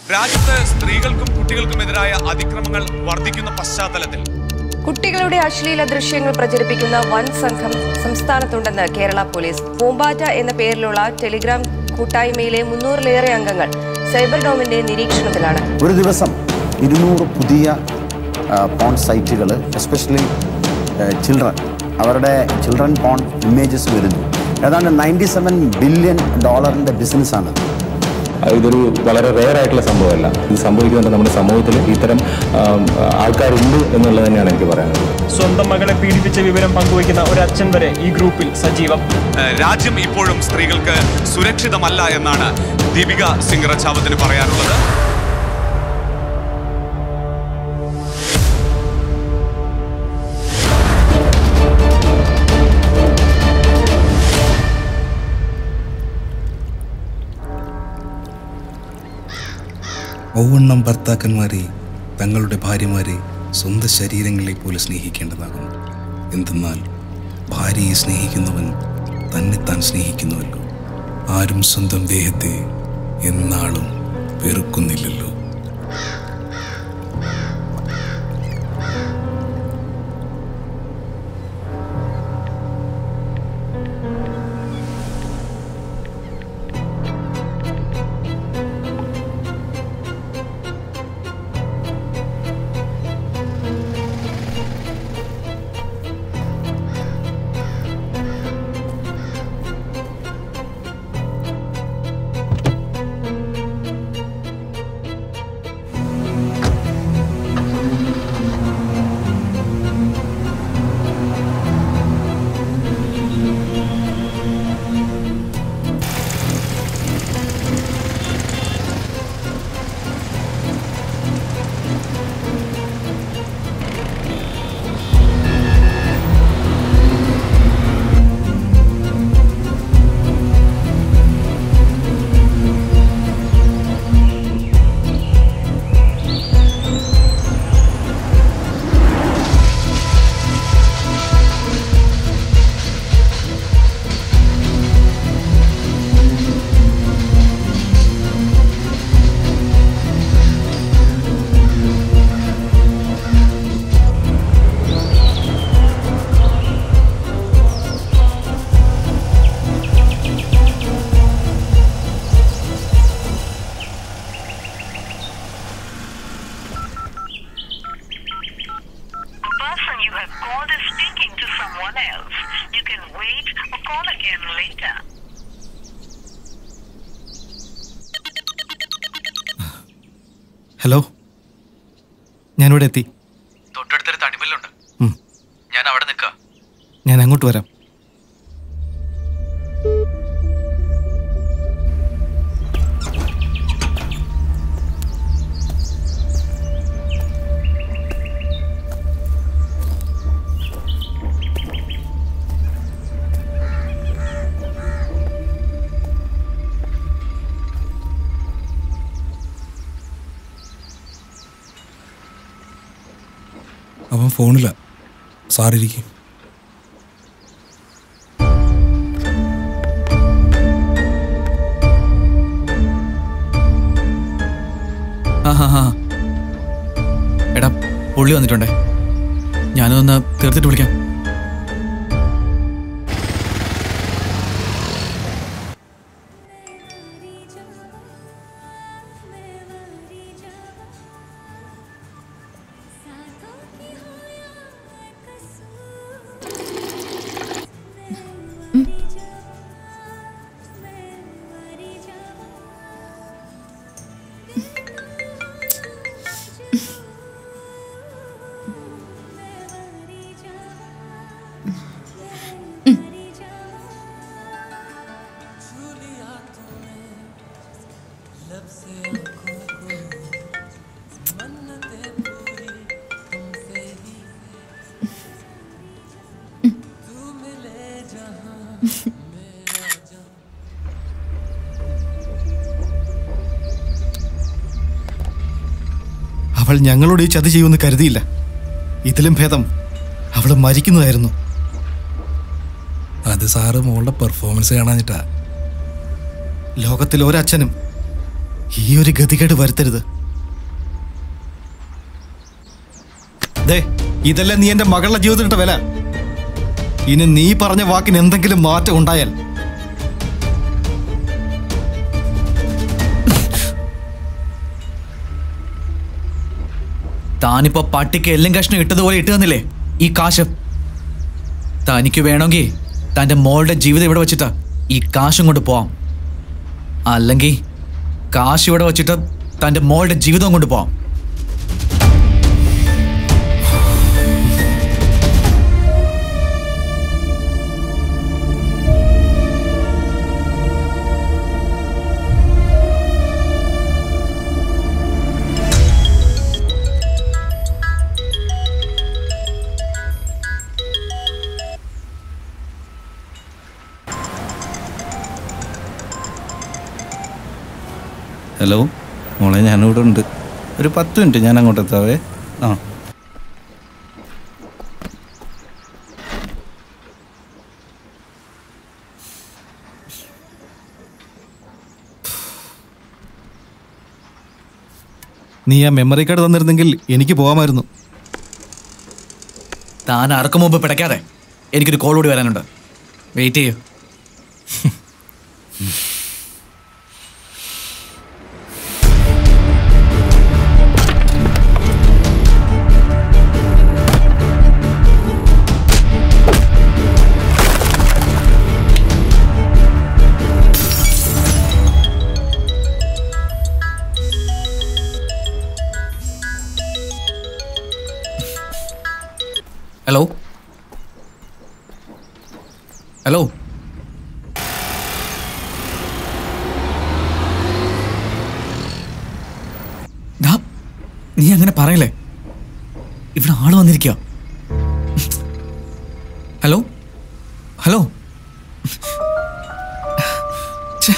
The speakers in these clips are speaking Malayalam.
രാജ്യത്ത് സ്ത്രീകൾക്കും കുട്ടികൾക്കുമെതിരായ അതിക്രമങ്ങൾ വർദ്ധിക്കുന്ന പശ്ചാത്തലത്തിൽ കുട്ടികളുടെ അശ്ലീല ദൃശ്യങ്ങൾ പ്രചരിപ്പിക്കുന്ന വൻ സംഘം സംസ്ഥാനത്തുണ്ടെന്ന് കേരള പോലീസ് പൂമ്പാറ്റ എന്ന പേരിലുള്ള ടെലിഗ്രാം കൂട്ടായ്മയിലെ മുന്നൂറിലേറെ അംഗങ്ങൾ സൈബർ ഡോമിന്റെ നിരീക്ഷണത്തിലാണ് ഒരു ദിവസം ഇരുന്നൂറ് പുതിയ പോൺ സൈറ്റുകൾ എസ്പെഷ്യലി ചിൽഡ്രൻ അവരുടെ ചിൽഡ്രൻ പോൺ ഇമേജസ് വരുന്നു ഏതാണ്ട് നയൻറ്റി സെവൻ ബില്യൺ ഡോളറിൻ്റെ ബിസിനസ്സാണ് ഇതൊരു വളരെ റെയർ ആയിട്ടുള്ള സംഭവമല്ല ഇത് സംഭവിക്കുന്നുണ്ട് നമ്മുടെ സമൂഹത്തിൽ ഇത്തരം ആം, ആൾക്കാരുണ്ട് എന്നുള്ളത് തന്നെയാണ് എനിക്ക് പറയാനുള്ളത് സ്വന്തം മകളെ പീഡിപ്പിച്ച വിവരം പങ്കുവയ്ക്കുന്ന ഒരു അച്ഛൻ വരെ ഈ ഗ്രൂപ്പിൽ സജീവം ഏഹ് രാജ്യം ഇപ്പോഴും സ്ത്രീകൾക്ക് സുരക്ഷിതമല്ല എന്നാണ് ദീപിക സിംഗ് റച്ചാവത്തിന് പറയാനുള്ളത് ഒവണ്ണം ഭർത്താക്കന്മാരെ തങ്ങളുടെ ഭാര്യമാരെ സ്വന്തം ശരീരങ്ങളെ പോലെ സ്നേഹിക്കേണ്ടതാകുന്നു എന്തെന്നാൽ ഭാര്യയെ സ്നേഹിക്കുന്നവൻ തന്നെ താൻ സ്നേഹിക്കുന്നുവല്ലോ ആരും സ്വന്തം ദേഹത്തെ എന്നാളും വെറുക്കുന്നില്ലല്ലോ The person you have called is speaking to someone else. You can wait or call again later. Hello ഞാനിവിടെ എത്തി തൊട്ടടുത്തൊരു തടിമില്ലുണ്ട് ഉം. ഞാൻ അവിടെ നിൽക്കുക ഞാൻ അങ്ങോട്ട് വരാം അവൻ ഫോണില്ല സാറിരിക്കും ആ ഹാ ഹാ എടാ പുള്ളി വന്നിട്ടുണ്ടേ ഞാനതൊന്ന് തീർത്തിട്ട് വിളിക്കാം അവൾ ഞങ്ങളോട് ഈ ചതി ചെയ്യുമെന്ന് കരുതിയില്ല ഇതിലും ഭേദം അവൾ മരിക്കുന്നതായിരുന്നു അത് സാറ് മോളുടെ പെർഫോമൻസ് കാണാഞ്ഞിട്ടാ ലോകത്തിൽ ഒരച്ഛനും ഈ ഒരു ഗതികേട് വരുത്തരുത് ദേ ഇതല്ല നീ എന്റെ മകളുടെ ജീവിതത്തിലിട്ട വില ഇനി നീ പറഞ്ഞ വാക്കിന് എന്തെങ്കിലും മാറ്റം ഉണ്ടായാൽ താനിപ്പോ പട്ടിക്ക് എല്ലും കഷ്ണം ഇട്ടതുപോലെ ഇട്ട് തന്നില്ലേ ഈ കാശ് തനിക്ക് വേണമെങ്കിൽ തൻ്റെ മോളുടെ ജീവിതം ഇവിടെ വെച്ചിട്ട് ഈ കാശും കൊണ്ട് പോവാം അല്ലെങ്കിൽ കാശ് ഇവിടെ വെച്ചിട്ട് തൻ്റെ മോളുടെ ജീവിതം കൊണ്ട് പോവാം ഹലോ മോളെ ഞാനിവിടെ ഉണ്ട് ഒരു പത്ത് മിനിറ്റ് ഞാൻ അങ്ങോട്ട് എത്താവേ ആ നീ ആ മെമ്മറി കാർഡ് തന്നിരുന്നെങ്കിൽ എനിക്ക് പോകാമായിരുന്നു താൻ അറക്കും മുമ്പ് പിടയ്ക്കാതെ എനിക്കൊരു കോൾ കൂടി വരാനുണ്ട് വെയിറ്റ് ചെയ്യൂ ഹലോ ഹലോ ദാ, നീ അങ്ങനെ പറയല്ലേ ഇവിടെ ആള് വന്നിരിക്കുക ഹലോ ഹലോ ഛെ.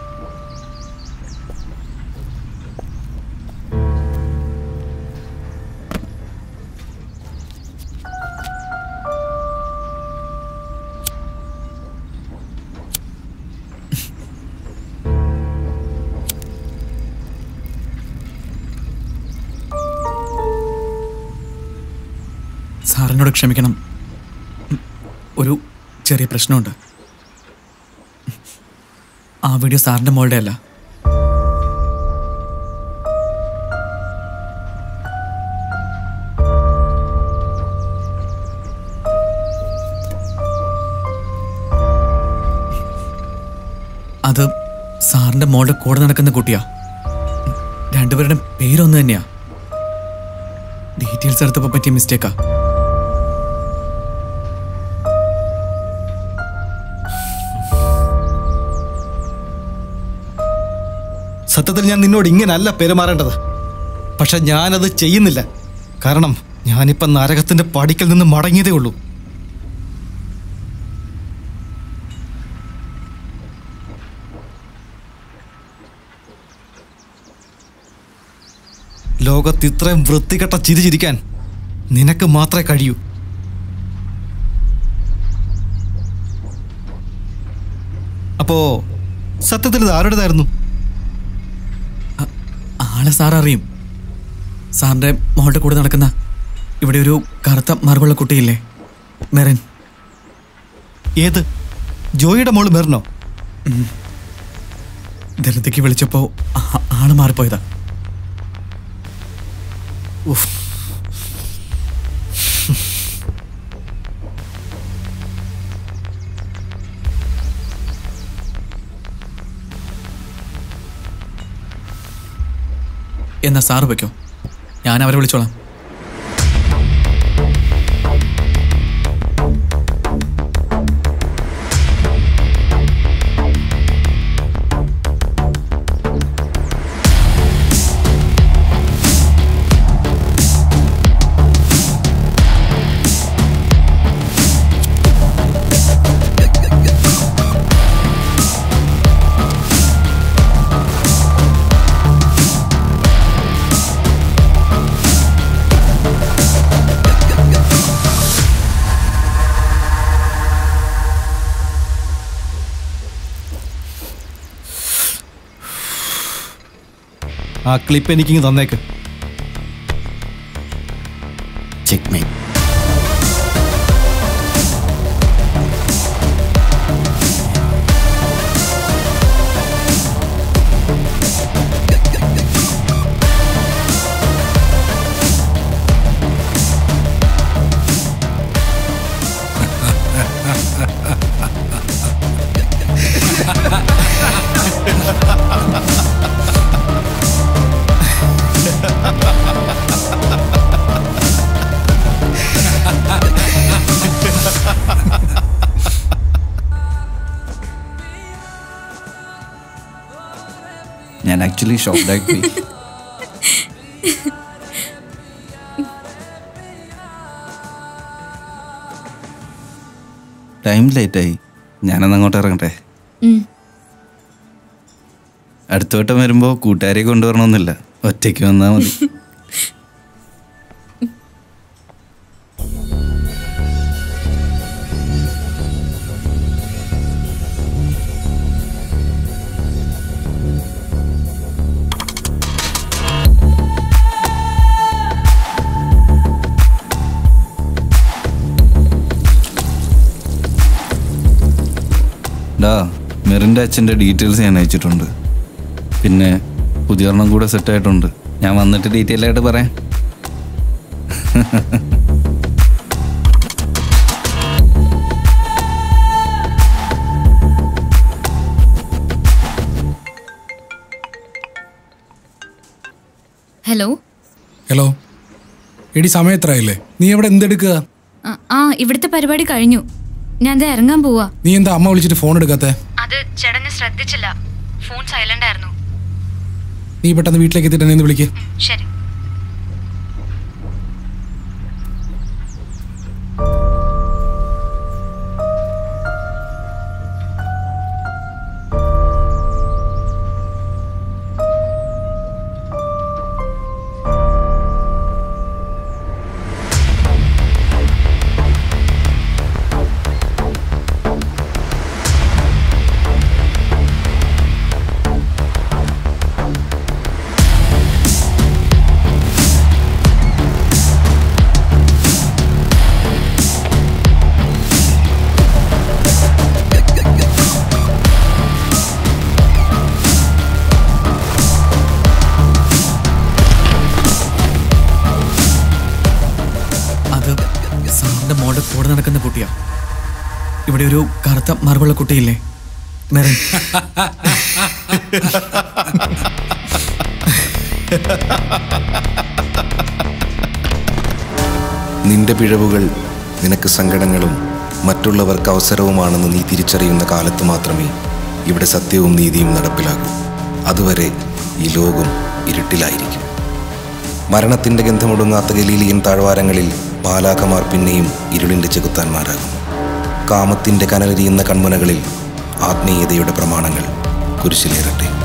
സാറിനോട് ക്ഷമിക്കണം ഉം, ഒരു ചെറിയ പ്രശ്നമുണ്ട് ആ വീഡിയോ സാറിൻ്റെ മോളുടെ അല്ല അത് സാറിൻ്റെ മോളുടെ കൂടെ നടക്കുന്ന കുട്ടിയാ രണ്ടുപേരുടെയും പേരൊന്നു തന്നെയാ ഡീറ്റെയിൽസ് എടുത്തപ്പോൾ പറ്റിയ മിസ്റ്റേക്കാ സത്യത്തിൽ ഞാൻ നിന്നോട് ഇങ്ങനല്ല പെരുമാറേണ്ടത് പക്ഷെ ഞാനത് ചെയ്യുന്നില്ല കാരണം ഞാനിപ്പം നരകത്തിന്റെ പടിക്കൽ നിന്ന് മടങ്ങിയതേ ഉള്ളൂ ലോകത്ത് ഇത്രയും വൃത്തികെട്ട ചിരി ചിരിക്കാൻ നിനക്ക് മാത്രമേ കഴിയൂ അപ്പോ സത്യത്തിൽ ഇത് ആരുടേതായിരുന്നു ആളെ സാർ അറിയും സാറിന്റെ മോളുടെ കൂടെ നടക്കുന്ന ഇവിടെ ഒരു കറുത്ത മറുപുള്ള കുട്ടിയില്ലേ മെറിൻ ഏത് ജോയിയുടെ മോള് മെറിനോ ധൃതിക്ക് വിളിച്ചപ്പോ ആ- ആള് മാറിപ്പോയതാ ഉഫ്. എന്നാ സാറ് വെക്കോ ഞാൻ അവരെ വിളിച്ചോളാം ആ ക്ലിപ്പ് എനിക്കിങ്ങ് തന്നേക്ക് ചെക്ക് മേ ഞാൻ ആക്ച്വലി ഷോക്ക്ഡായി പോയി ടൈം ലേറ്റായി ഞാനന്ന് അങ്ങോട്ട് ഇറങ്ങട്ടെ അടുത്ത വട്ടം വരുമ്പോൾ കൂട്ടുകാരെ കൊണ്ടുവരണമെന്നില്ല ഒറ്റയ്ക്ക് വന്നാൽ മതി ഡാ മെറിൻ്റെ അച്ഛൻ്റെ ഡീറ്റെയിൽസ് ഞാൻ അയച്ചിട്ടുണ്ട് പിന്നെ പുതിയൊരെണ്ണം കൂടെ സെറ്റായിട്ടുണ്ട് ഞാൻ വന്നിട്ട് ഡീറ്റെയിൽ ആയിട്ട് പറയാം ഹലോ ഹലോ എടി സമയം എത്രയായില്ലേ നീ എവിടെ എന്തെടുക്കുക ആ, ആ ഇവിടുത്തെ പരിപാടി കഴിഞ്ഞു ഞാൻ ദേ ഇറങ്ങാൻ പോവാ നീ എന്താ അമ്മ വിളിച്ചിട്ട് ഫോൺ എടുക്കാത്തെ അത് ചേട്ടനെ ശ്രദ്ധിച്ചില്ല ഫോൺ സൈലന്റ് ആയിരുന്നു നീ പെട്ടെന്ന് വീട്ടിലേക്ക് എത്തിയിട്ട് എന്നെ ഒന്ന് വിളിക്ക് ശരി അത് സാറിന്റെ മോളുടെ കൂടെ നടക്കുന്ന കുട്ടിയാ ഇവിടെ ഒരു കറുത്ത മറുപുള്ള കുട്ടിയില്ലേ മെറിൻ നിന്റെ പിഴവുകൾ നിനക്ക് സങ്കടങ്ങളും മറ്റുള്ളവർക്ക് അവസരവുമാണെന്ന് നീ തിരിച്ചറിയുന്ന കാലത്ത് മാത്രമേ ഇവിടെ സത്യവും നീതിയും നടപ്പിലാകൂ അതുവരെ ഈ ലോകം ഇരുട്ടിലായിരിക്കും മരണത്തിന്റെ ഗന്ധമൊടുങ്ങാത്ത ഗലീലിയൻ താഴ്വാരങ്ങളിൽ ബാലാകമാർ പിന്നെയും ഇരുളിന്റെ ചെകുത്താന്മാരാകും കാമത്തിന്റെ കനലെരിയുന്ന കൺമുനകളിൽ ആത്മീയതയുടെ പ്രമാണങ്ങൾ കുരിശിലേറട്ടെ